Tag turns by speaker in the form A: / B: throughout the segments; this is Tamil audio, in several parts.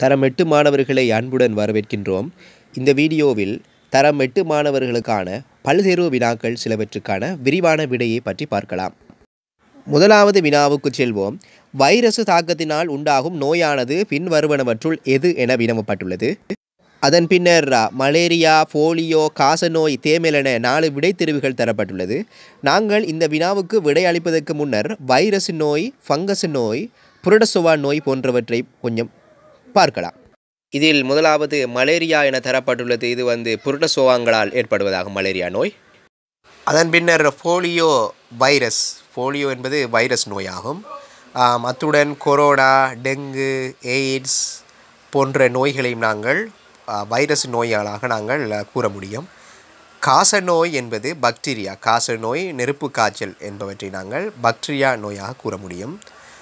A: தரம் எட்டு மாணவர்களை அன்புடன் வரவேற்கின்றோம் இந்த வீடியோவில் தரம் எட்டு மாணவர்களுக்கான பல்தேர்வு வினாக்கள் சிலவற்றுக்கான விரிவான விடையை பற்றி பார்க்கலாம் முதலாவது வினாவுக்கு செல்வோம் வைரசு தாக்கத்தினால் உண்டாகும் நோயானது பின்வருவனவற்றுள் எது என வினவப்பட்டுள்ளது அதன் பின்னர் அ, மலேரியா போலியோ காசநோய் தேமல் என நாலு விடைத்தெரிவுகள் தரப்பட்டுள்ளது நாங்கள் இந்த வினாவுக்கு விடை அளிப்பதற்கு முன்னர் வைரஸ் நோய் ஃபங்கஸ் நோய் புரடசோவா நோய் போன்றவற்றை கொஞ்சம் பார்க்கலாம் இதில் முதலாவது மலேரியா என தரப்பட்டுள்ளது இது வந்து புரடசோவாங்களால் ஏற்படுவதாகும் மலேரியா நோய் அதன் பின்னர் போலியோ வைரஸ் போலியோ என்பது வைரஸ் நோயாகும் ஆம், அத்துடன் கொரோனா டெங்கு எய்ட்ஸ் போன்ற நோய்களையும் நாங்கள் ஆ, வைரஸ் நோயாளாக நாங்கள் அ, கூற முடியும் காசநோய் என்பது பாக்டீரியா காசநோய் நெருப்பு காய்ச்சல் என்பவற்றை நாங்கள் பாக்டீரியா நோயாக கூற முடியும்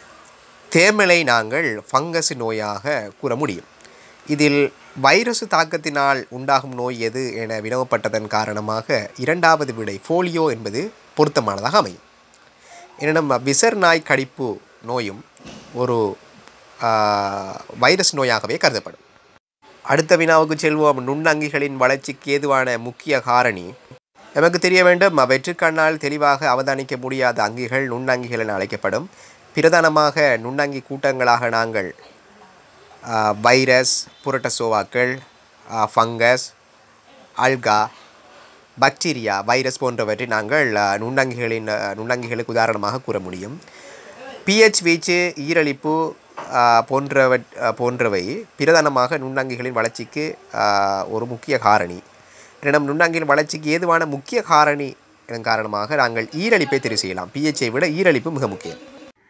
A: தேமலை நாங்கள் ஃபங்கஸ் நோயாக கூற முடியும் இதில் வைரசு தாக்கத்தினால் உண்டாகும் நோய் எது என வினவப்பட்டதன் காரணமாக இரண்டாவது விடை போலியோ என்பது பொருத்தமானதாக அமையும் எனினும் விசர் நாய் கடிப்பு நோயும் ஒரு ஆ, வைரஸ் நோயாகவே கருதப்படும் அடுத்த வினாவுக்கு செல்வோம் நுண்ணங்கிகளின் வளர்ச்சிக்கு ஏதுவான முக்கிய காரணி நமக்கு தெரிய வேண்டும் வெற்றுக்கண்ணால் தெளிவாக அவதானிக்க முடியாத அங்கிகள் நுண்ணங்கிகள் என அழைக்கப்படும் பிரதானமாக நுண்ணங்கி கூட்டங்களாக நாங்கள் ஆ, வைரஸ் புரட்டசோவாக்கள் ஆ, ஃபங்கஸ் அல்கா பாக்டீரியா வைரஸ் போன்றவற்றை நாங்கள் ஆ, நுண்ணங்கிகளின் ஆ, நுண்ணங்கிகளுக்கு உதாரணமாக கூற முடியும் பிஹெச் வீச்சு ஈரலிப்பு ஆ, போன்றவற் ஆ, போன்றவை பிரதானமாக நுண்ணங்கிகளின் வளர்ச்சிக்கு ஆ, ஒரு முக்கிய காரணி எனினும் நுண்ணங்கியின் வளர்ச்சிக்கு ஏதுவான முக்கிய காரணி இதன் காரணமாக நாங்கள் ஈரலிப்பை தெரிவு செய்யலாம் பிஹெச்சை விட ஈரலிப்பு மிக முக்கியம்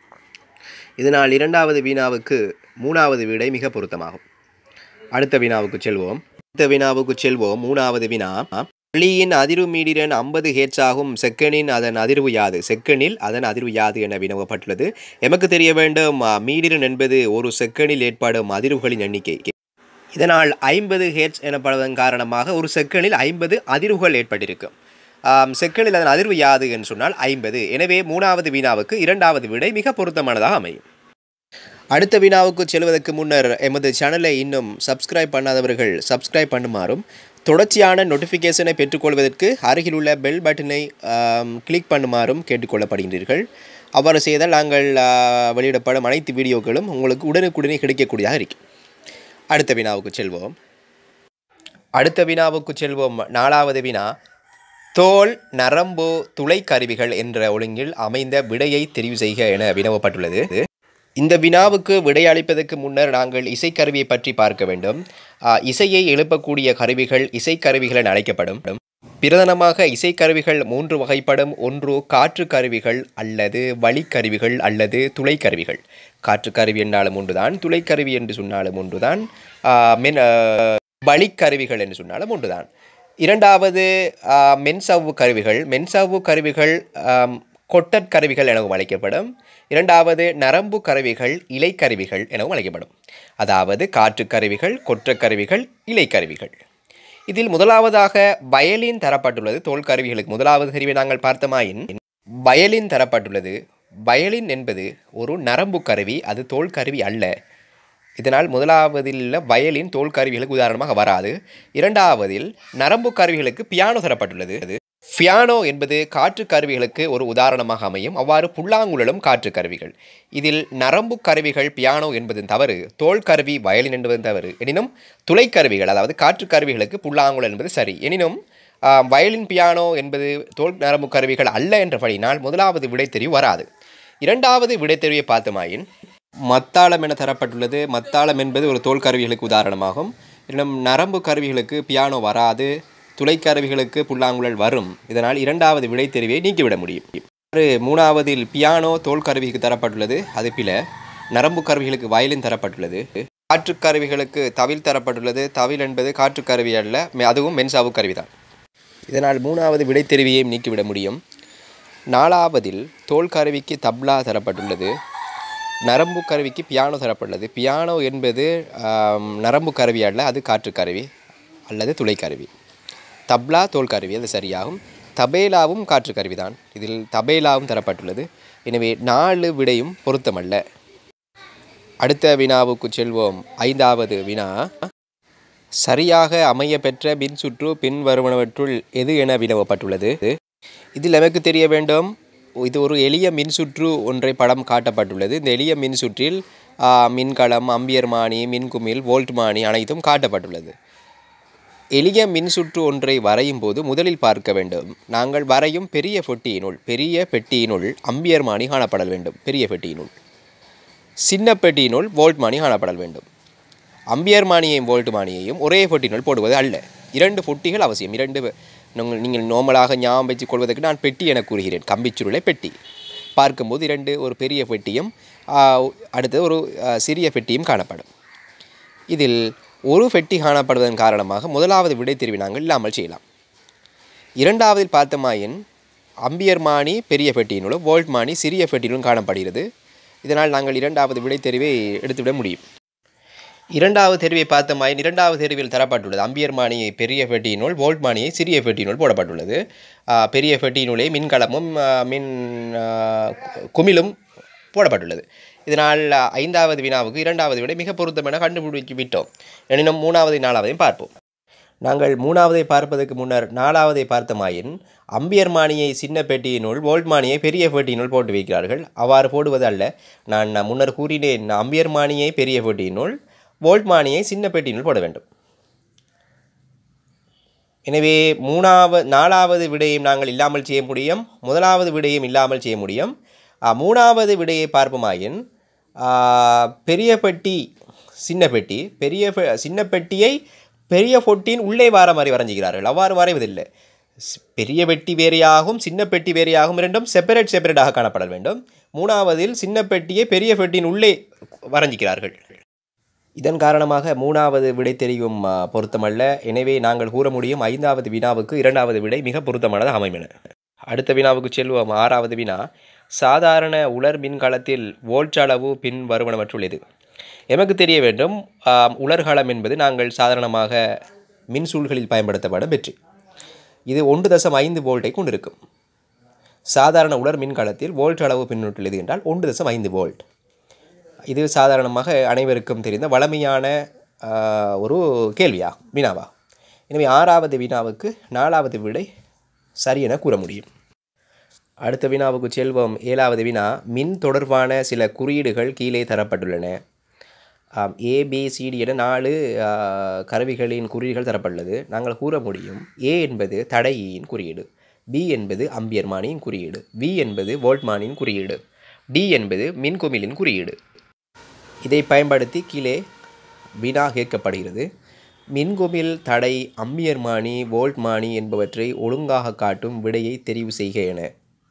A: இதனால் இரண்டாவது வீணாவுக்கு மூணாவது விடை மிக பொருத்தமாகும் அடுத்த வினாவுக்கு செல்வோம் அடுத்த வினாவுக்கு செல்வோம் மூணாவது வினா ஒளியின் அதிர்வு மீடிரன் ஐம்பது ஹேட்ஸ் ஆகும் செக்கனின் அதன் அதிர்வு யாது செக்கனில் அதன் அதிர்வு யாது என வினவப்பட்டுள்ளது எமக்கு தெரிய வேண்டும் ஆ, மீடிரன் என்பது ஒரு செக்கனில் ஏற்படும் அதிர்வுகளின் எண்ணிக்கை இதனால் ஐம்பது ஹேட்ஸ் எனப்படுவதன் காரணமாக ஒரு செக்கனில் ஐம்பது அதிர்வுகள் ஏற்பட்டிருக்கும் ஆம், செக்கனில் அதன் அதிர்வு யாது என்று சொன்னால் ஐம்பது எனவே மூணாவது வினாவுக்கு இரண்டாவது விடை மிக பொருத்தமானதாக அமையும் அடுத்த வினாவுக்கு செல்வதற்கு முன்னர் எமது சேனலை இன்னும் சப்ஸ்கிரைப் பண்ணாதவர்கள் சப்ஸ்கிரைப் பண்ணுமாறும் தொடர்ச்சியான நோட்டிஃபிகேஷனை பெற்றுக்கொள்வதற்கு அருகிலுள்ள பெல் பட்டனை ஆம், கிளிக் பண்ணுமாறும் கேட்டுக்கொள்ளப்படுகின்றீர்கள் அவ்வாறு செய்தால் நாங்கள் ஆ, வெளியிடப்படும் அனைத்து வீடியோக்களும் உங்களுக்கு உடனுக்குடனே கிடைக்கக்கூடியதாக இருக்கும் அடுத்த வினாவுக்கு செல்வோம் அடுத்த வினாவுக்கு செல்வோம் நாலாவது வினா தோல் நரம்பு துளை கருவிகள் என்ற ஒழுங்கில் அமைந்த விடையை தெரிவு செய்க என வினவப்பட்டுள்ளது இந்த வினாவுக்கு விடையளிப்பதற்கு முன்னர் நாங்கள் இசைக்கருவியை பற்றி பார்க்க வேண்டும் ஆ, இசையை எழுப்பக்கூடிய கருவிகள் இசைக்கருவிகள் என அழைக்கப்படும் பிரதானமாக இசைக்கருவிகள் மூன்று வகைப்படும் ஒன்று காற்று கருவிகள் அல்லது வழிக்கருவிகள் அல்லது துளைக்கருவிகள் காற்று கருவி என்றாலும் ஒன்றுதான் துளைக்கருவி என்று சொன்னாலும் ஒன்றுதான் ஆ, மென் ஆ, வழிக்கருவிகள் என்று சொன்னாலும் ஒன்றுதான் இரண்டாவது ஆ, மென்சவ்வு கருவிகள் மென்சவ்வு கருவிகள் ஆம், கொட்டற் கருவிகள் எனவும் அழைக்கப்படும் இரண்டாவது நரம்பு கருவிகள் இலைக்கருவிகள் எனவும் அழைக்கப்படும் அதாவது காற்று கருவிகள் கொற்றக் கருவிகள் இலைக்கருவிகள் இதில் முதலாவதாக வயலின் தரப்பட்டுள்ளது தோல் கருவிகளுக்கு முதலாவது கருவியை நாங்கள் பார்த்தமாயின் வயலின் தரப்பட்டுள்ளது வயலின் என்பது ஒரு நரம்பு கருவி அது தோல் கருவி அல்ல இதனால் முதலாவதில் உள்ள வயலின் தோல் கருவிகளுக்கு உதாரணமாக வராது இரண்டாவதில் நரம்பு கருவிகளுக்கு பியானோ தரப்பட்டுள்ளது பியானோ என்பது காற்று கருவிகளுக்கு ஒரு உதாரணமாக அமையும் அவ்வாறு புல்லாங்குழலும் காற்று கருவிகள் இதில் நரம்பு கருவிகள் பியானோ என்பதன் தவறு தோல் கருவி வயலின் என்பதன் தவறு எனினும் துளைக்கருவிகள் அதாவது காற்று கருவிகளுக்கு புல்லாங்குழல் என்பது சரி எனினும் ஆம், வயலின் பியானோ என்பது தோல் நரம்பு கருவிகள் அல்ல என்றபடியினால் முதலாவது விடைத்தெரிவு வராது இரண்டாவது விடைத்தெரிவை பார்த்தமாயின் மத்தாளம் என தரப்பட்டுள்ளது மத்தாளம் என்பது ஒரு தோல் கருவிகளுக்கு உதாரணமாகும் இன்னும் நரம்பு கருவிகளுக்கு பியானோ வராது துளைக்கருவிகளுக்கு புல்லாங்குழல் வரும் இதனால் இரண்டாவது விடைத்தெரிவை நீக்கிவிட முடியும் ஆறு, மூணாவதில் பியானோ தோல் கருவிக்கு தரப்பட்டுள்ளது அது பில நரம்பு கருவிகளுக்கு வயலின் தரப்பட்டுள்ளது காற்று கருவிகளுக்கு தவில் தரப்பட்டுள்ளது தவில் என்பது காற்று கருவி அல்ல மெ- அதுவும் மென்சாவு கருவிதான் இதனால் மூணாவது விடைத்தெரிவையும் நீக்கிவிட முடியும் நாலாவதில் தோல் கருவிக்கு தப்லா தரப்பட்டுள்ளது நரம்பு கருவிக்கு பியானோ தரப்பட்டுள்ளது பியானோ என்பது ஆம், நரம்பு கருவி அல்ல அது காற்று கருவி அல்லது துளைக்கருவி தப்லா தோல் கருவி அது சரியாகும் தபேலாவும் காற்று கருவிதான் இதில் தபேலாவும் தரப்பட்டுள்ளது எனவே நாலு விடையும் பொருத்தமல்ல அடுத்த வினாவுக்கு செல்வோம் ஐந்தாவது வினா சரியாக அமைய பெற்ற மின் சுற்று பின்வருவனவற்றுள் எது என வினவப்பட்டுள்ளது இதில் நமக்கு தெரிய வேண்டும் இது ஒரு எளிய மின் சுற்று ஒன்றை படம் காட்டப்பட்டுள்ளது இந்த எளிய மின் சுற்றில் ஆ, மின்கலம் அம்பியர்மானி மின்குமிழ் வோல்ட்மானி அனைத்தும் காட்டப்பட்டுள்ளது எளிய மின் சுற்று ஒன்றை வரையும் போது முதலில் பார்க்க வேண்டும் நாங்கள் வரையும் பெரிய பெட்டியினுள் பெரிய பெட்டியினுள் அம்பியர்மானி காணப்படல் வேண்டும் பெரிய பெட்டியினுள் சின்ன பெட்டியினுள் வோல்ட்மானி காணப்படல் வேண்டும் அம்பியர் மானியையும் வோல்ட் மானியையும் ஒரே பொட்டினுள் போடுவது அல்ல இரண்டு பொட்டிகள் அவசியம் இரண்டு நீங்கள் நீங்கள் நோமலாக ஞாபகம் வச்சுக் கொள்வதற்கு நான் பெட்டி என கூறுகிறேன் கம்பிச்சுருளை பெட்டி பார்க்கும்போது இரண்டு ஒரு பெரிய பெட்டியும் ஆ, அடுத்தது ஒரு ஆ, சிறிய பெட்டியும் காணப்படும் இதில் ஒரு பெட்டி காணப்படுவதன் காரணமாக முதலாவது விடை தெரிவி நாங்கள் இல்லாமல் செய்யலாம் இரண்டாவதில் பார்த்தமாயின் அம்பியர் மானி பெரிய பெட்டியினுள்ளும் வோல்ட் மானி சிறிய பெட்டியிலும் காணப்படுகிறது இதனால் நாங்கள் இரண்டாவது விடை தெரிவை எடுத்துவிட முடியும் இரண்டாவது தெரிவை பார்த்தமாயின் இரண்டாவது தெரிவில் தரப்பட்டுள்ளது அம்பியர் மானியை பெரிய பெட்டியினுள் வோல்ட் மானியை சிறிய பெட்டியினுள் போடப்பட்டுள்ளது ஆ, பெரிய பெட்டியினுள்ளே மின்கலமும் ஆ, மின் ஆ, குமிழும் போடப்பட்டுள்ளது இதனால் ஆ, ஐந்தாவது வினாவுக்கு இரண்டாவது விட மிக பொருத்தமென கண்டுபிடிச்சு விட்டோம் எனினும் மூணாவது நாலாவதையும் பார்ப்போம் நாங்கள் மூணாவதை பார்ப்பதற்கு முன்னர் நாலாவதை பார்த்தமாயின் அம்பியர் மானியை சின்ன பெட்டியினுள் வோல்ட் மானியை பெரிய பெட்டியினுள் போட்டு வைக்கிறார்கள் அவ்வாறு போடுவது அல்ல நான் முன்னர் கூறினேன் அம்பியர் மானியை பெரிய பெட்டியினுள் வோல்ட் மானியை சின்ன பெட்டியினுள் போட வேண்டும் எனவே மூணாவது நாலாவது விடையும் நாங்கள் இல்லாமல் செய்ய முடியும் முதலாவது விடையும் இல்லாமல் செய்ய முடியும் ஆ, மூணாவது விடையை பார்ப்போமாயின் ஆ, பெரிய பெட்டி சின்ன பெட்டி பெரிய பெ- சின்ன பெட்டியை பெரிய பொட்டியின் உள்ளே வார மாதிரி வரைஞ்சுகிறார்கள் அவ்வாறு வரைவதில்லை ஸ்- பெரிய பெட்டி வேறையாகவும் சின்ன பெட்டி வேறையாகவும் இரண்டும் செப்பரேட் செப்பரேட்டாக காணப்பட வேண்டும் மூணாவதில் சின்ன பெட்டியை பெரிய பெட்டியின் உள்ளே வரைஞ்சிக்கிறார்கள் இதன் காரணமாக மூணாவது விடை தெரியும் ஆ, பொருத்தமல்ல எனவே நாங்கள் கூற முடியும் ஐந்தாவது வினாவுக்கு இரண்டாவது விடை மிக பொருத்தமானது அமைமென அடுத்த வினாவுக்கு செல்வோம் ஆறாவது வினா சாதாரண உலர் மின்கலத்தில் வோல்ட் அளவு பின் வருவனவற்றுள் எது எமக்கு தெரிய வேண்டும் ஆம், உலர்களம் என்பது நாங்கள் சாதாரணமாக மின்சூழ்களில் பயன்படுத்தப்படும் பெற்று இது ஒன்று தசம் ஐந்து வோல்ட்டை கொண்டிருக்கும் சாதாரண உலர் மின்கலத்தில் வோல்ட் அளவு பின்னூட்டில் எது என்றால் ஒன்று தசம் ஐந்து வோல்ட் இது சாதாரணமாக அனைவருக்கும் தெரிந்த வளமையான ஆ, ஒரு கேள்வியா வினாவா எனவே ஆறாவது வினாவுக்கு நாலாவது விடை சரியென கூற முடியும் அடுத்த வினாவுக்கு செல்வோம் ஏழாவது வினா மின் தொடர்பான சில குறியீடுகள் கீழே தரப்பட்டுள்ளன ஆம், ஏ பி சிடி என நாலு ஆ, கருவிகளின் குறியீடுகள் தரப்பட்டுள்ளது நாங்கள் கூற முடியும் ஏ என்பது தடையின் குறியீடு பி என்பது அம்பியர்மானியின் குறியீடு வி என்பது வோல்ட்மானின் குறியீடு டி என்பது மின்குமிழின் குறியீடு இதை பயன்படுத்தி கீழே வினா கேட்கப்படுகிறது மின்குமிழ் தடை அம்பியர்மானி வோல்ட்மானி என்பவற்றை ஒழுங்காக காட்டும் விடையை தெரிவு செய்க என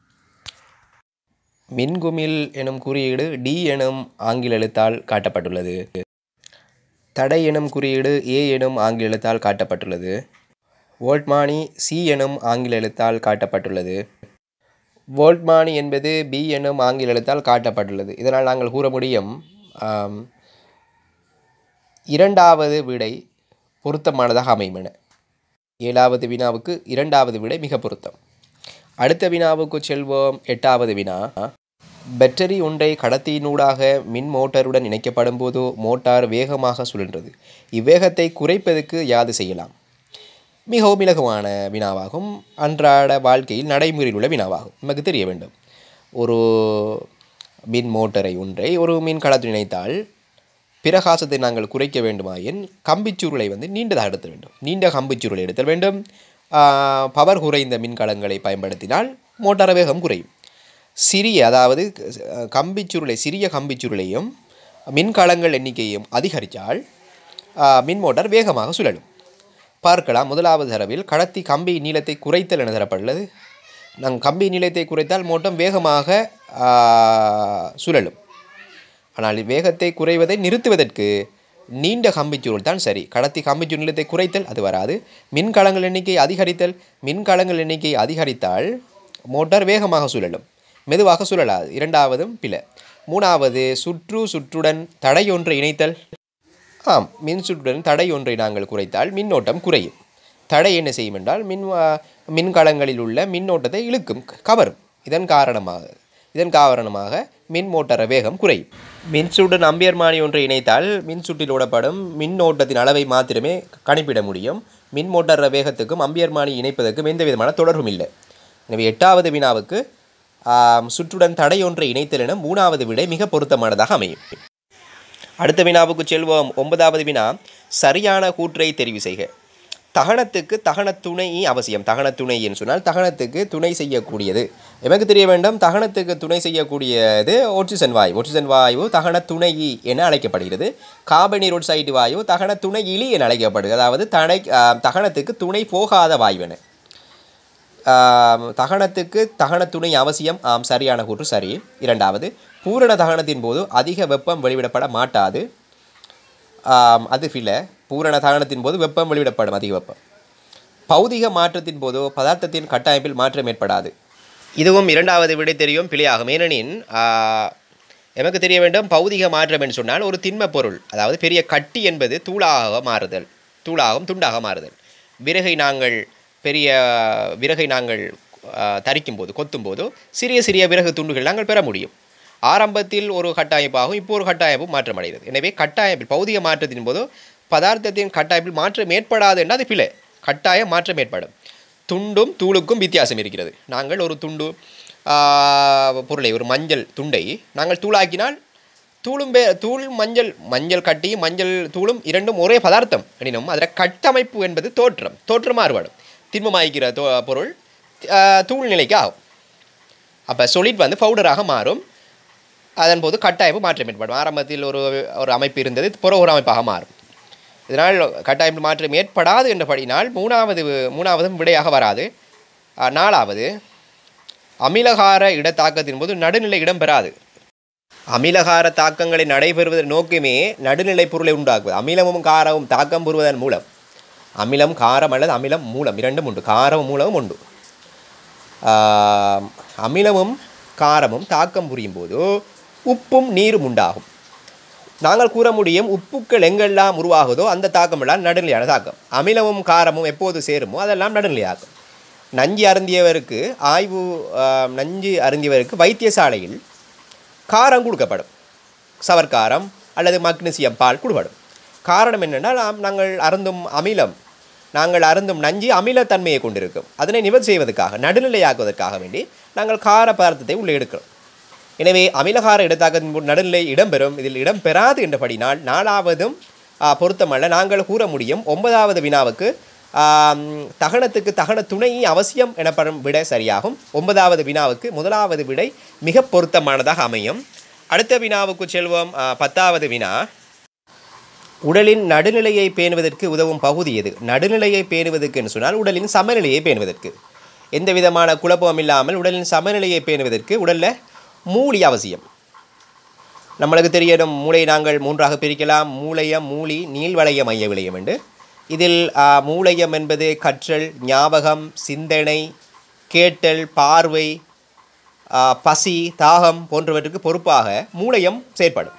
A: மின்குமிழ் எனும் குறியீடு டி எனும் ஆங்கில எழுத்தால் காட்டப்பட்டுள்ளது தடை எனும் குறியீடு ஏ எனும் ஆங்கில எழுத்தால் காட்டப்பட்டுள்ளது வோல்ட்மானி சி எனும் ஆங்கில எழுத்தால் காட்டப்பட்டுள்ளது வோல்ட்மானி என்பது பி எனும் ஆங்கில எழுத்தால் காட்டப்பட்டுள்ளது இதனால் நாங்கள் கூற முடியும் ஆம், இரண்டாவது விடை பொருத்தமானதாக அமையும் என ஏழாவது வினாவுக்கு இரண்டாவது விடை மிக பொருத்தம் அடுத்த வினாவுக்கு செல்வோம் எட்டாவது வினா பேட்டரி ஒன்றை கடத்தியினூடாக மின் மோட்டாருடன் இணைக்கப்படும் போது மோட்டார் வேகமாக சுழன்றது இவ்வேகத்தை குறைப்பதற்கு யாது செய்யலாம் மிகவும் இலகுவான வினாவாகும் அன்றாட வாழ்க்கையில் நடைமுறையில் உள்ள வினாவாகும் நமக்கு தெரிய வேண்டும் ஒரு மின் மோட்டரை ஒன்றை ஒரு மின் களத்தில் இணைத்தால் பிரகாசத்தை நாங்கள் குறைக்க வேண்டுமாயின் கம்பிச்சுருளை வந்து நீண்டதாக எடுத்த வேண்டும் நீண்ட கம்பிச்சுருளை எடுத்தல் வேண்டும் பவர் குறைந்த மின்கலங்களை பயன்படுத்தினால் மோட்டார் வேகம் குறையும் சிறிய அதாவது அஹ், கம்பிச்சுருளை சிறிய கம்பிச்சுருளையும் மின்கலங்கள் எண்ணிக்கையும் அதிகரித்தால் ஆஹ், மின் மோட்டார் வேகமாக சுழலும் பார்க்கலாம் முதலாவது தரவில் கடத்தி கம்பி நீளத்தை குறைத்தல் என தரப்பட்டுள்ளது நாங்கள் கம்பி நீளத்தை குறைத்தால் மோட்டம் வேகமாக ஆஹ், சுழலும் ஆனால் வேகத்தை குறைவதை நிறுத்துவதற்கு நீண்ட கம்பிச்சுருள் தான் சரி கடத்தி கம்பிச்சுருள் நீளத்தை குறைத்தல் அது வராது மின்கலங்கள் எண்ணிக்கை அதிகரித்தல் மின்கலங்கள் எண்ணிக்கை அதிகரித்தால் மோட்டார் வேகமாக சுழலும் மெதுவாக சுழலாது இரண்டாவதும் பிழை மூணாவது சுற்று சுற்றுடன் தடை ஒன்றை இணைத்தல் ஆம் மின் சுற்றுடன் தடை ஒன்றை நாங்கள் குறைத்தால் மின்னோட்டம் குறையும் தடை என்ன செய்யும் என்றால் மின் வா- மின்கலங்களில் உள்ள மின்னோட்டத்தை இழுக்கும் க- கவரும் இதன் காரணமாக இதன் காரணமாக மின் மோட்டார் வேகம் குறையும் மின்சுடன் அம்பியர்மானி ஒன்றை இணைத்தால் மின்சுற்றில் ஓடப்படும் மின்னோட்டத்தின் அளவை மாத்திரமே கணிப்பிட முடியும் மின் மோட்டார் வேகத்துக்கும் அம்பியர்மானி இணைப்பதற்கும் எந்த விதமான தொடர்பும் இல்லை எனவே எட்டாவது வினாவுக்கு ஆம், சுற்றுடன் தடை ஒன்றை இணைத்தல் என மூணாவது விடை மிக பொருத்தமானதாக அமையும் அடுத்த வினாவுக்கு செல்வோம் ஒன்பதாவது வினா சரியான கூற்றை தெரிவு செய்க தகனத்துக்கு தகன துணை அவசியம் தகன துணை என்று சொன்னால் தகனத்துக்கு துணை செய்யக்கூடியது எமக்கு தெரிய வேண்டும் தகனத்துக்கு துணை செய்யக்கூடியது ஒட்சிசன் வாயு ஒட்சிசன் வாயு தகன துணை என அழைக்கப்படுகிறது கார்பனீர் ஒட்சைடு வாயு தகன துணை இலி என அழைக்கப்படுகிறது அதாவது தடை ஆ, தகனத்துக்கு துணை போகாத வாயுவென ஆம், தகனத்துக்கு தகன துணை அவசியம் ஆம் சரியான கூற்று சரி இரண்டாவது பூரண தகனத்தின் போது அதிக வெப்பம் வெளிவிடப்பட மாட்டாது ஆம், அது ஃபில பூரண தகனத்தின் போது வெப்பம் வெளிவிடப்படும் அதிக வெப்பம் பௌதிக மாற்றத்தின் போதோ பதார்த்தத்தின் கட்டமைப்பில் மாற்றம் ஏற்படாது இதுவும் இரண்டாவது விடை தெரியும் பிழையாகும் ஏனெனின் ஆ, எமக்கு தெரிய வேண்டும் பௌதிக மாற்றம் என்று சொன்னால் ஒரு திண்ம பொருள் அதாவது பெரிய கட்டி என்பது தூளாக மாறுதல் தூளாகவும் துண்டாக மாறுதல் விறகை நாங்கள் பெரிய விறகை நாங்கள் ஆ, தரிக்கும் போது கொத்தும் போது சிறிய சிறிய விறகு துண்டுகள் நாங்கள் பெற முடியும் ஆரம்பத்தில் ஒரு கட்டமைப்பாகும் இப்போ ஒரு கட்டமைப்பும் மாற்றமடைகிறது எனவே கட்டமைப்பில் பௌதிக மாற்றத்தின் போது பதார்த்தத்தின் கட்டமைப்பில் மாற்றம் ஏற்படாது என்றால் அது பிழை கட்டாய மாற்றம் ஏற்படும் துண்டும் தூளுக்கும் வித்தியாசம் இருக்கிறது நாங்கள் ஒரு துண்டு ஆ, பொருளை ஒரு மஞ்சள் துண்டை நாங்கள் தூளாக்கினால் தூளும் பே தூள் மஞ்சள் மஞ்சள் கட்டியும் மஞ்சள் தூளும் இரண்டும் ஒரே பதார்த்தம் எனினும் அதில் கட்டமைப்பு என்பது தோற்றம் தோற்றம் மாறுபடும் திண்மமாய்க்கிற தோ பொருள் ஆ, தூள் நிலைக்கு ஆகும் அப்போ சொலிட் வந்து பவுடராக மாறும் அதன் போது கட்டாயப்பு மாற்றம் ஏற்படும் ஆரம்பத்தில் ஒரு ஒரு அமைப்பு இருந்தது புற ஒரு அமைப்பாக மாறும் இதனால் கட்டாயம் மாற்றம் ஏற்படாது என்றபடினால் மூணாவது மூணாவதும் விடையாக வராது ஆ, நாலாவது அமிலகார இடத்தாக்கத்தின் போது நடுநிலை இடம் பெறாது அமிலகார தாக்கங்களை நடைபெறுவதன் நோக்கமே நடுநிலை பொருளை உண்டாக்குவது அமிலமும் காரமும் தாக்கம் பெறுவதன் மூலம் அமிலம் காரம் அல்லது அமிலம் மூலம் இரண்டும் உண்டு காரமும் மூலமும் உண்டு ஆம், அமிலமும் காரமும் தாக்கம் புரியும் போது உப்பும் நீரும் உண்டாகும் நாங்கள் கூற முடியும் உப்புக்கள் எங்கெல்லாம் உருவாகுதோ அந்த தாக்கமெல்லாம் நடுநிலையான தாக்கம் அமிலமும் காரமும் எப்போது சேருமோ அதெல்லாம் நடுநிலையாகும் நஞ்சு அருந்தியவருக்கு ஆய்வு ஆம், நஞ்சு அருந்தியவருக்கு வைத்தியசாலையில் காரம் கொடுக்கப்படும் சவர்க்காரம் அல்லது மக்னீசியம் பால் கொடுக்கப்படும் காரணம் என்னென்னா நாம் நாங்கள் அருந்தும் அமிலம் நாங்கள் அருந்தும் நஞ்சு அமிலத்தன்மையை கொண்டிருக்கும் அதனை நிவர்த்தி செய்வதற்காக நடுநிலையாக்குவதற்காக வேண்டி நாங்கள் கார பதார்த்தத்தை உள்ளே எடுக்கிறோம் எனவே அமிலகார இடத்தாக்கத்தின் போது நடுநிலை இடம்பெறும் இதில் இடம்பெறாது என்றபடினால் நாலாவதும் ஆ, பொருத்தமல்ல நாங்கள் கூற முடியும் ஒன்பதாவது வினாவுக்கு ஆம், தகனத்துக்கு தகன துணை அவசியம் எனப்படும் விடை சரியாகும் ஒன்பதாவது வினாவுக்கு முதலாவது விடை மிக பொருத்தமானதாக அமையும் அடுத்த வினாவுக்கு செல்வோம் ஆ, பத்தாவது வினா உடலின் நடுநிலையை பேணுவதற்கு உதவும் பகுதி எது நடுநிலையை பேணுவதற்கு என்று சொன்னால் உடலின் சமநிலையை பேணுவதற்கு எந்த விதமான குழப்பம் இல்லாமல் உடலின் சமநிலையை பேணுவதற்கு உடலில் மூலி அவசியம் நம்மளுக்கு தெரியணும் மூளை நாங்கள் மூன்றாக பிரிக்கலாம் மூளையம் மூலி நீள்வளைய மைய விளையம் என்று இதில் ஆ, மூளையம் என்பது கற்றல் ஞாபகம் சிந்தனை கேட்டல் பார்வை ஆ, பசி தாகம் போன்றவற்றுக்கு பொறுப்பாக மூளையம் செயற்படும்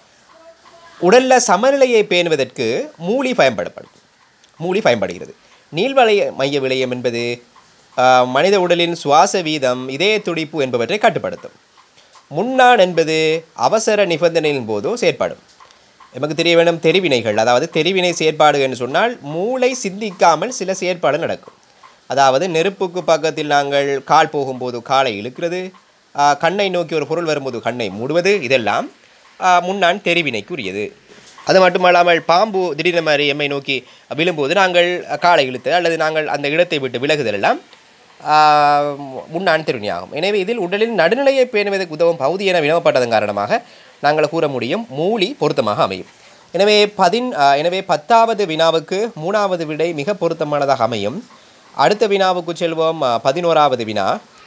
A: உடல்ல சமநிலையை பேணுவதற்கு மூலி பயன்படப்படும் மூலி பயன்படுகிறது நீள்வளைய மைய விளையம் என்பது ஆ, மனித உடலின் சுவாச வீதம் இதய துடிப்பு என்பவற்றை கட்டுப்படுத்தும் முன்னான் என்பது அவசர நிபந்தனையின் போதோ செயற்படும் நமக்கு தெரிய வேண்டும் தெரிவினைகள் அதாவது தெரிவினை செயற்பாடு என்று சொன்னால் மூளை சிந்திக்காமல் சில செயற்பாடு நடக்கும் அதாவது நெருப்புக்கு பக்கத்தில் நாங்கள் கால் போகும்போது காலை இழுக்கிறது ஆ, கண்ணை நோக்கி ஒரு பொருள் வரும்போது கண்ணை மூடுவது இதெல்லாம் ஆ, முன்னான் தெரிவினைக்குரியது அது மட்டுமல்லாமல் பாம்பு திடீர்னு மாதிரி எம்மை நோக்கி விழும்போது நாங்கள் காலை இழுத்து அல்லது நாங்கள் அந்த இடத்தை விட்டு விலகுதல் எல்லாம் ஆ, முன்னான் திருவினையாகும் எனவே இதில் உடலின் நடுநிலையை பேணுவதற்கு உதவும் பகுதி என வினவப்பட்டதன் காரணமாக நாங்கள் கூற முடியும் மூலி பொருத்தமாக அமையும் எனவே பதின் ஆ, எனவே பத்தாவது வினாவுக்கு மூணாவது விடை மிக பொருத்தமானதாக அமையும் அடுத்த வினாவுக்கு செல்வோம் ஆ, பதினோராவது வினா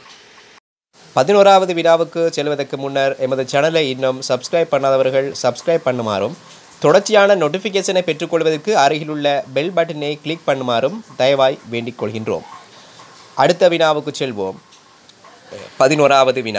A: பதினோராவது வினாவுக்கு செல்வதற்கு முன்னர் எமது சேனலை இன்னும் சப்ஸ்கிரைப் பண்ணாதவர்கள் சப்ஸ்கிரைப் பண்ணுமாறும் தொடர்ச்சியான நோட்டிஃபிகேஷனை பெற்றுக்கொள்வதற்கு அருகிலுள்ள பெல் பட்டனை கிளிக் பண்ணுமாறும் தயவாய் வேண்டிக் கொள்கின்றோம் அடுத்த வினாவுக்கு செல்வோம் பதினோராவது வினா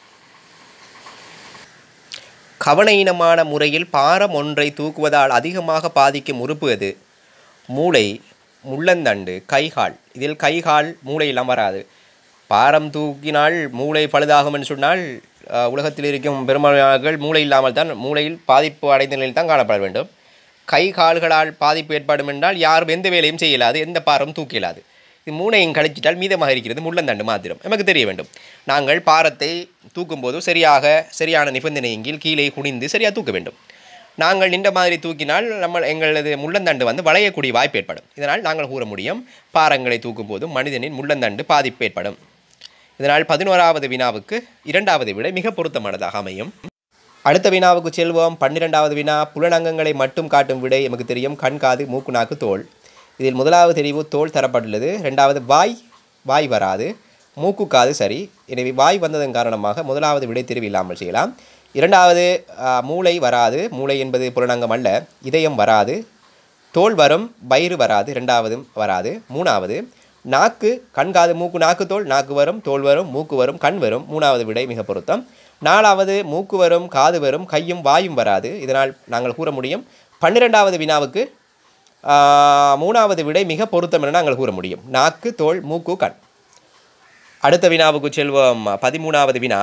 A: கவனஈனமான முறையில் பாரம் ஒன்றை தூக்குவதால் அதிகமாக பாதிக்கும் உறுப்பு எது மூளை முள்ளந்தண்டு கைகால் இதில் கைகால் மூளையெல்லாம் வராது பாரம் தூக்கினால் மூளை பழுதாகும் என்று சொன்னால் அஹ், உலகத்தில் இருக்கும் பெரும்பாலானவர்கள் மூளை இல்லாமல் தான் மூளையில் பாதிப்பு அடைந்த நிலையில் தான் காணப்பட வேண்டும் கை கால்களால் பாதிப்பு ஏற்படும் என்றால் யாரும் எந்த வேலையும் செய்ய இயலாது எந்த பாரம் தூக்க இயலாது இது மூளையும் கழிச்சிட்டால் மீதமாக இருக்கிறது முள்ளந்தண்டு மாத்திரம் நமக்கு தெரிய வேண்டும் நாங்கள் பாரத்தை தூக்கும்போது சரியாக சரியான நிபந்தனையின் கீழ் கீழே குனிந்து சரியாக தூக்க வேண்டும் நாங்கள் நின்ற மாதிரி தூக்கினால் நம்ம எங்களது முள்ளந்தண்டு வந்து வளையக்கூடிய வாய்ப்பு ஏற்படும் இதனால் நாங்கள் கூற முடியும் பாரங்களை தூக்கும்போது மனிதனின் முள்ளந்தண்டு பாதிப்பு ஏற்படும் இதனால் பதினோராவது வினாவுக்கு இரண்டாவது விடை மிக பொருத்தமானதாக அமையும் அடுத்த வினாவுக்கு செல்வோம் பன்னிரெண்டாவது வினா புலனங்கங்களை மட்டும் காட்டும் விடை நமக்கு தெரியும் கண் காது மூக்கு நாக்கு தோல் இதில் முதலாவது தெரிவு தோல் தரப்பட்டுள்ளது ரெண்டாவது வாய் வாய் வராது மூக்கு காது சரி எனவே வாய் வந்ததன் காரணமாக முதலாவது விடை தெரிவு இல்லாமல் செய்யலாம் இரண்டாவது ஆ, மூளை வராது மூளை என்பது புலனங்கம் அல்ல இதயம் வராது தோல் வரும் வயிறு வராது ரெண்டாவதும் வராது மூணாவது நாக்கு கண் காது மூக்கு நாக்கு தோல் நாக்கு வரும் தோல் வரும் மூக்கு வரும் கண் வரும் மூணாவது விடை மிக பொருத்தம் நாலாவது மூக்கு வரும் காது வரும் கையும் வாயும் வராது இதனால் நாங்கள் கூற முடியும் பன்னிரெண்டாவது வினாவுக்கு ஆ, மூணாவது விடை மிக பொருத்தம் என நாங்கள் கூற முடியும் நாக்கு தோல் மூக்கு கண் அடுத்த வினாவுக்கு செல்வோம் பதிமூணாவது வினா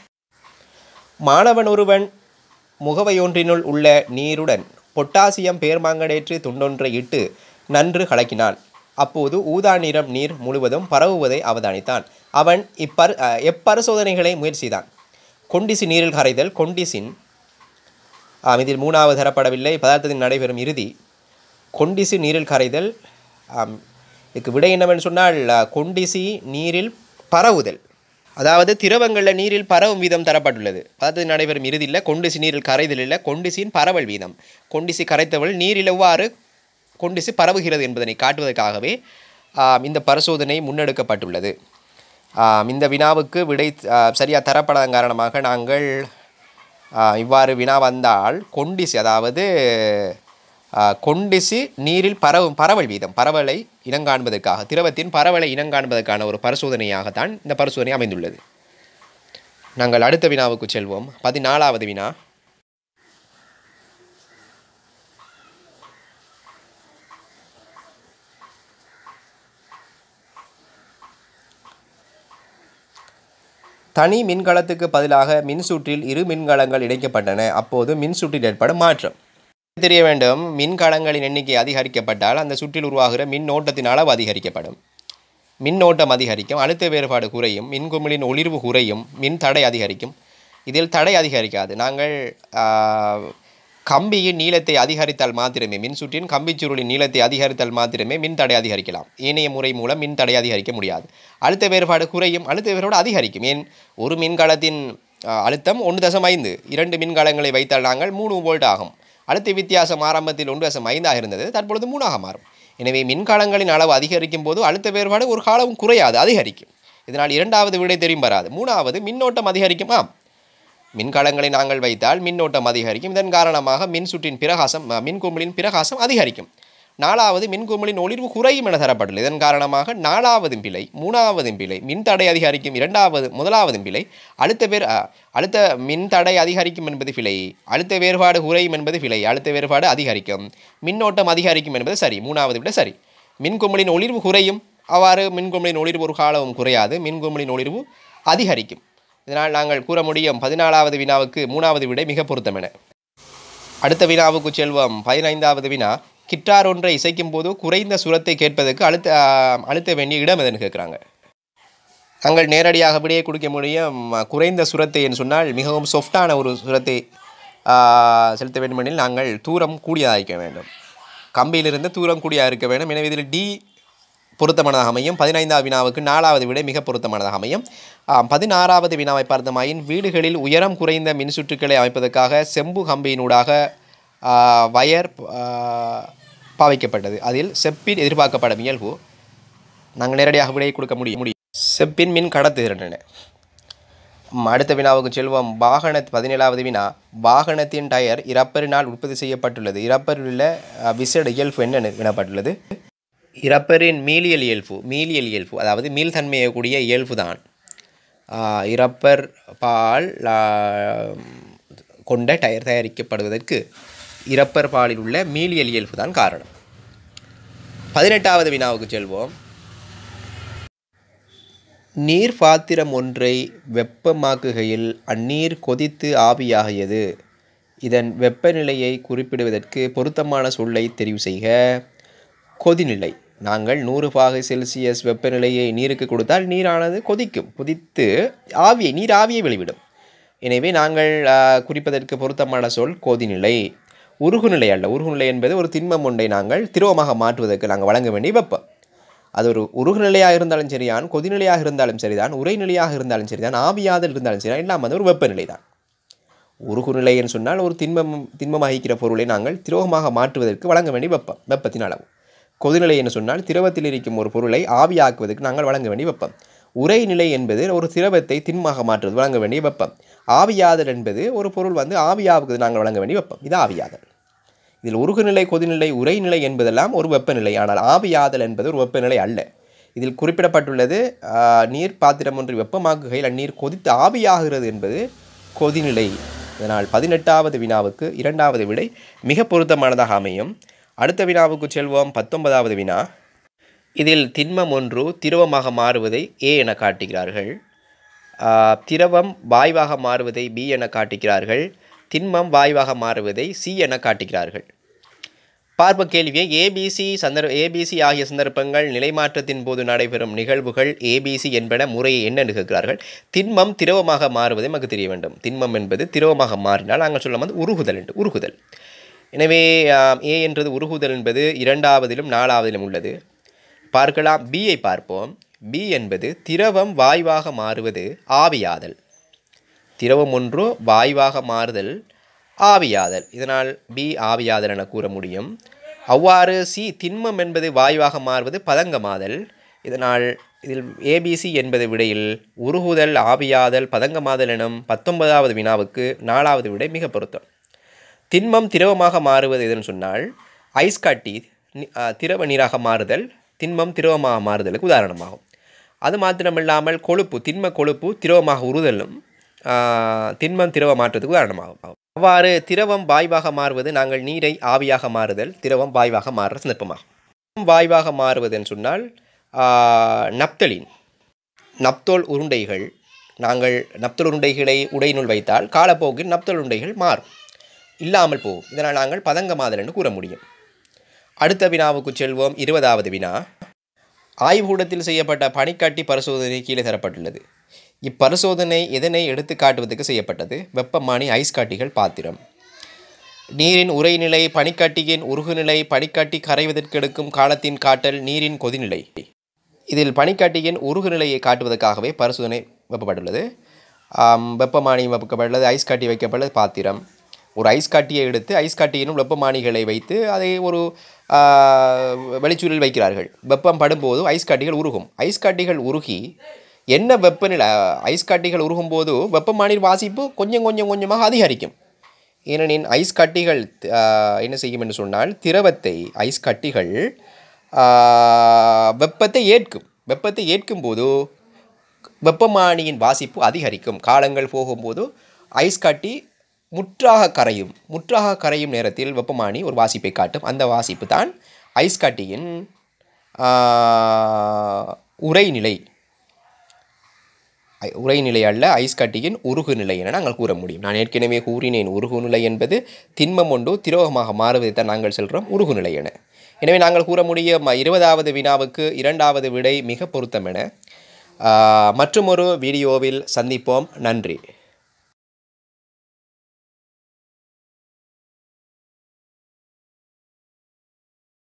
A: மாணவன் ஒருவன் முகவையொன்றினுள் உள்ள நீருடன் பொட்டாசியம் பேர்மாங்கனேற்று துண்டொன்றை இட்டு நன்று கலக்கினான் அப்போது ஊதா நிறம் நீர் முழுவதும் பரவுவதை அவதானித்தான் அவன் இப்பர் அஹ், எப்பரிசோதனைகளை முயற்சி செய்தான் கொண்டிசி நீரில் கரைதல் கொண்டிசின் ஆம், இதில் மூணாவது தரப்படவில்லை பதார்த்தத்தின் நடைபெறும் இறுதி கொண்டிசி நீரில் கரைதல் ஆம், இதுக்கு விடை என்னவென்று சொன்னால் அஹ், கொண்டிசி நீரில் பரவுதல் அதாவது திரவங்களில் நீரில் பரவும் வீதம் தரப்பட்டுள்ளது அதாவது நடைபெறும் இறுதியில் கொண்டிசி நீரில் கரைதல் இல்லை கொண்டிசியின் பரவல் வீதம் கொண்டிசி கரைத்தவள் நீரில் எவ்வாறு கொண்டிசி பரவுகிறது என்பதனை காட்டுவதற்காகவே ஆம், இந்த பரிசோதனை முன்னெடுக்கப்பட்டுள்ளது ஆம், இந்த வினாவுக்கு விடை சரியாக தரப்படாதன் காரணமாக நாங்கள் ஆ, இவ்வாறு வினா வந்தால் கொண்டிசி அதாவது ஆ, கொண்டிசி நீரில் பரவும் பரவல் வீதம் பரவலை இனங்காண்பதற்காக திரவத்தின் பரவலை இனங்காண்பதற்கான ஒரு பரிசோதனையாகத்தான் இந்த பரிசோதனை அமைந்துள்ளது நாங்கள் அடுத்த வினாவுக்கு செல்வோம் பதினாலாவது வினா தனி மின்கலத்துக்கு பதிலாக மின்சுற்றில் இரு மின்கலங்கள் இணைக்கப்பட்டன அப்போது மின்சுற்றில் ஏற்படும் மாற்றம் தெரிய வேண்டும் மின்கலங்களின் எண்ணிக்கை அதிகரிக்கப்பட்டால் அந்த சுற்றில் உருவாகிற மின்னோட்டத்தின் அளவு அதிகரிக்கப்படும் மின்னோட்டம் அதிகரிக்கும் அழுத்த வேறுபாடு குறையும் மின்குமிழின் ஒளிர்வு குறையும் மின் தடை அதிகரிக்கும் இதில் தடை அதிகரிக்காது நாங்கள் ஆ, கம்பியின் நீளத்தை அதிகரித்தால் மாத்திரமே மின்சுற்றின் கம்பிச்சுருளின் நீளத்தை அதிகரித்தால் மாத்திரமே மின் தடை அதிகரிக்கலாம் ஏனைய முறை மூலம் மின் தடை அதிகரிக்க முடியாது அழுத்த வேறுபாடு குறையும் அழுத்த வேறுபாடு அதிகரிக்கும் ஏன் ஒரு மின்கலத்தின் ஆ, அழுத்தம் ஒன்று தசம் ஐந்து இரண்டு மின்கலங்களை வைத்தால் நாங்கள் மூணு வோல்ட் ஆகும் அழுத்த வித்தியாசம் ஆரம்பத்தில் ஒன்று தசம் ஐந்தாக இருந்தது தற்பொழுது மூணாக மாறும் எனவே மின்கலங்களின் அளவு அதிகரிக்கும் போது அழுத்த வேறுபாடு ஒரு காலமும் குறையாது அதிகரிக்கும் இதனால் இரண்டாவது விடை தெரியும் வராது மூணாவது மின்னோட்டம் அதிகரிக்கும் ஆம் மின்கலங்களை நாங்கள் வைத்தால் மின்னோட்டம் அதிகரிக்கும் இதன் காரணமாக மின் சுற்றின் பிரகாசம் அஹ், மின்குமிழின் பிரகாசம் அதிகரிக்கும் நாலாவது மின்குமிழின் ஒளிர்வு குறையும் என தரப்பட்டுள்ளது இதன் காரணமாக நாலாவது பிழை மூணாவது பிழை மின் தடை அதிகரிக்கும் இரண்டாவது முதலாவது பிழை அழுத்த வேறு அஹ், அழுத்த மின் தடை அதிகரிக்கும் என்பது பிழை அழுத்த வேறுபாடு குறையும் என்பது பிழை அழுத்த வேறுபாடு அதிகரிக்கும் மின்னோட்டம் அதிகரிக்கும் என்பது சரி மூணாவது விட சரி மின்குமிழின் ஒளிர்வு குறையும் அவ்வாறு மின்குமிழின் ஒளிர்வு ஒரு காலமும் குறையாது மின்குமிழின் ஒளிர்வு அதிகரிக்கும் இதனால் நாங்கள் கூற முடியும் பதினாலாவது வினாவுக்கு மூணாவது விடை மிக பொருத்தமென அடுத்த வினாவுக்கு செல்வோம் பதினைந்தாவது வினா கிட்டார் ஒன்றை இசைக்கும் போது குறைந்த சுரத்தை கேட்பதற்கு அழுத்த ஆஹ், அழுத்த வேண்டிய இடம் எதுன்னு கேட்குறாங்க நாங்கள் நேரடியாக விடையை கொடுக்க முடியும் குறைந்த சுரத்தை என்று சொன்னால் மிகவும் சொஃப்டான ஒரு சுரத்தை ஆஹ், செலுத்த வேண்டுமெனில் நாங்கள் தூரம் கூடியதாக இருக்க வேண்டும் கம்பியிலிருந்து தூரம் கூடியாக இருக்க வேண்டும் எனவே இதில் டி பொருத்தமானதாக அமையும் பதினைந்தாவது வினாவுக்கு நாலாவது விடை மிக பொருத்தமானதாக அமையும் ஆம், பதினாறாவது வினாவை பார்த்தமாயின் வீடுகளில் உயரம் குறைந்த மின்சுற்றுக்களை அமைப்பதற்காக செம்பு கம்பியினூடாக ஆ, வயர் ஆ, பாவிக்கப்பட்டது அதில் செப்பின் எதிர்பார்க்கப்படும் இயல்பு நாங்கள் நேரடியாக விடையை கொடுக்க முடியும் முடியும் செப்பின் மின் கடத்துகின்றன ம், அடுத்த வினாவுக்கு செல்வோம் வாகன பதினேழாவது வினா வாகனத்தின் டயர் இரப்பரினால் உற்பத்தி செய்யப்பட்டுள்ளது இரப்பரில் உள்ள அ, விசேட இயல்பு என்ன வினப்பட்டுள்ளது இரப்பரின் மீலியல் இயல்பு மீலியல் இயல்பு அதாவது மீள்தன்மையக்கூடிய இயல்பு தான் இரப்பர் பால் ஆ, கொண்ட டயர் தயாரிக்கப்படுவதற்கு இரப்பர் பாலில் உள்ள மீலியல் இயல்பு தான் காரணம் பதினெட்டாவது வினாவுக்கு செல்வோம் நீர் பாத்திரம் ஒன்றை வெப்பமாக்குகையில் அந்நீர் கொதித்து ஆவியாகியது இதன் வெப்பநிலையை குறிப்பிடுவதற்கு பொருத்தமான சொல்லை தெரிவு செய்க கொதிநிலை நாங்கள் நூறு பாகை செல்சியஸ் வெப்பநிலையை நீருக்கு கொடுத்தால் நீரானது கொதிக்கும் கொதித்து ஆவியை நீர் ஆவியை வெளிவிடும் எனவே நாங்கள் ஆ, குறிப்பதற்கு பொருத்தமான சொல் கொதிநிலை உருகுநிலை அல்ல உருகுநிலை என்பது ஒரு திண்மம் ஒன்றை நாங்கள் திரவமாக மாற்றுவதற்கு நாங்கள் வழங்க வேண்டிய வெப்பம் அது ஒரு உருகுநிலையாக இருந்தாலும் சரிதான் கொதிநிலையாக இருந்தாலும் சரிதான் உரைநிலையாக இருந்தாலும் சரிதான் ஆவியாதல் இருந்தாலும் சரிதான் எல்லாம் வந்து ஒரு வெப்பநிலை தான் உருகுநிலை என்று சொன்னால் ஒரு திண்மம் திண்மமாகிக்கிற பொருளை நாங்கள் திரவமாக மாற்றுவதற்கு வழங்க வேண்டிய வெப்பம் வெப்பத்தின் அளவு கொதிநிலை என்று சொன்னால் திரவத்தில் இருக்கும் ஒரு பொருளை ஆவியாக்குவதற்கு நாங்கள் வழங்க வேண்டிய வெப்பம் உரைநிலை என்பது ஒரு திரவத்தை திண்மமாக மாற்றுவது வழங்க வேண்டிய வெப்பம் ஆவியாதல் என்பது ஒரு பொருள் வந்து ஆவியாவுக்கு நாங்கள் வழங்க வேண்டிய வெப்பம் இது ஆவியாதல் இதில் உருகுநிலை கொதிநிலை உரைநிலை என்பதெல்லாம் ஒரு வெப்பநிலை ஆனால் ஆவியாதல் என்பது ஒரு வெப்பநிலை அல்ல இதில் குறிப்பிடப்பட்டுள்ளது ஆ, நீர் பாத்திரம் ஒன்று வெப்பமாக்குகையில் அந்நீர் கொதித்து ஆவியாகிறது என்பது கொதிநிலை இதனால் பதினெட்டாவது வினாவுக்கு இரண்டாவது விடை மிக பொருத்தமானதாக அமையும் அடுத்த வினாவுக்கு செல்வோம் பத்தொன்பதாவது வினா இதில் திண்மம் ஒன்று திரவமாக மாறுவதை ஏ என காட்டுகிறார்கள் ஆ, திரவம் வாயுவாக மாறுவதை பி என காட்டுகிறார்கள் திண்மம் வாயுவாக மாறுவதை சி என காட்டுகிறார்கள் பார்ப்ப கேள்வியை ஏபிசி சந்தர் ஏபிசி ஆகிய சந்தர்ப்பங்கள் நிலைமாற்றத்தின் போது நடைபெறும் நிகழ்வுகள் ஏபிசி என்பன முறையை என்ன நிகழ்கிறார்கள் திண்மம் திரவமாக மாறுவதை நமக்கு தெரிய வேண்டும் திண்மம் என்பது திரவமாக மாறினால் நாங்கள் சொல்லும் வந்து உருகுதல் என்று உருகுதல் எனவே ஆம், ஏ என்றது உருகுதல் என்பது இரண்டாவதிலும் நாலாவதிலும் உள்ளது பார்க்கலாம் பியை பார்ப்போம் பி என்பது திரவம் வாயுவாக மாறுவது ஆவியாதல் திரவம் ஒன்று வாயுவாக மாறுதல் ஆவியாதல் இதனால் பி ஆவியாதல் என கூற முடியும் அவ்வாறு சி திண்மம் என்பது வாயுவாக மாறுவது பதங்கமாதல் இதனால் இதில் ஏபிசி என்பது விடையில் உருகுதல் ஆவியாதல் பதங்கமாதல் எனும் பத்தொன்பதாவது வினாவுக்கு நாலாவது விடை மிக பொருத்தம் திண்மம் திரவமாக மாறுவது எதுன்னு சொன்னால் ஐஸ் காட்டி நி- ஆ, திரவ நீராக மாறுதல் திண்மம் திரவமாக மாறுதலுக்கு உதாரணமாகும் அது மாத்திரமில்லாமல் கொழுப்பு திண்ம கொழுப்பு திரவமாக உருதலும் ஆ, திண்மம் திரவ மாற்றத்துக்கு உதாரணமாகும் அவ்வாறு திரவம் வாயுவாக மாறுவது நாங்கள் நீரை ஆவியாக மாறுதல் திரவம் வாயுவாக மாறுற சந்தர்ப்பமாகும் வாயுவாக மாறுவதுன்னு சொன்னால் ஆ, நப்தலின் நப்தோல் உருண்டைகள் நாங்கள் நப்தோல் உருண்டைகளை உடையினுள் வைத்தால் காலப்போக்கில் நப்தோல் உருண்டைகள் மாறும் இல்லாமல் போகும் இதனால் நாங்கள் பதங்கமாதல் என்று கூற முடியும் அடுத்த வினாவுக்கு செல்வோம் இருபதாவது வினா ஆய்வுக்கூடத்தில் செய்யப்பட்ட பனிக்கட்டி பரிசோதனை கீழே தரப்பட்டுள்ளது இப்பரிசோதனை எதனை எடுத்து காட்டுவதற்கு செய்யப்பட்டது வெப்பமானி ஐஸ் காட்டிகள் பாத்திரம் நீரின் உறைநிலை பனிக்கட்டியின் உருகுநிலை பனிக்கட்டி கரைவதற்கு எடுக்கும் காலத்தின் காட்டல் நீரின் கொதிநிலை இதில் பனிக்கட்டியின் உருகுநிலையை காட்டுவதற்காகவே பரிசோதனை வைக்கப்பட்டுள்ளது ஆம், வெப்பமானி வைக்கப்பட்டுள்ளது ஐஸ் கட்டி வைக்கப்பட்டுள்ளது பாத்திரம் ஒரு ஐஸ் கட்டியை எடுத்து ஐஸ் கட்டியினும் வெப்பமானிகளை வைத்து அதை ஒரு ஆ, வெளிச்சூழலில் வைக்கிறார்கள் வெப்பம் படும்போது ஐஸ் கட்டிகள் உருகும் ஐஸ் கட்டிகள் உருகி என்ன வெப்பநிலை ஐஸ் கட்டிகள் உருகும் போது வெப்பமானின் வாசிப்பு கொஞ்சம் கொஞ்சம் கொஞ்சமாக அதிகரிக்கும் ஏனெனில் ஐஸ் கட்டிகள் ஆ, என்ன செய்யும் என்று சொன்னால் திரவத்தை ஐஸ் கட்டிகள் ஆ, வெப்பத்தை ஏற்கும் வெப்பத்தை ஏற்கும் போது வெப்பமானியின் வாசிப்பு அதிகரிக்கும் காலங்கள் போகும்போது ஐஸ் கட்டி முற்றாக கரையும் முற்றாக கரையும் நேரத்தில் வெப்பமானி ஒரு வாசிப்பை காட்டும் அந்த வாசிப்பு தான் ஐஸ் கட்டியின் ஆ, உறைநிலை ஐ- உறைநிலை அல்ல ஐஸ் கட்டியின் உருகு நிலை என நாங்கள் கூற முடியும் நான் ஏற்கனவே கூறினேன் உருகு நிலை என்பது திண்மம் ஒன்று திரோகமாக மாறுவதை தான் நாங்கள் சொல்கிறோம் உருகு நிலை என எனவே நாங்கள் கூற முடியும் இருபதாவது வினாவுக்கு இரண்டாவது விடை மிக பொருத்தம் என மற்றும் ஒரு வீடியோவில் சந்திப்போம் நன்றி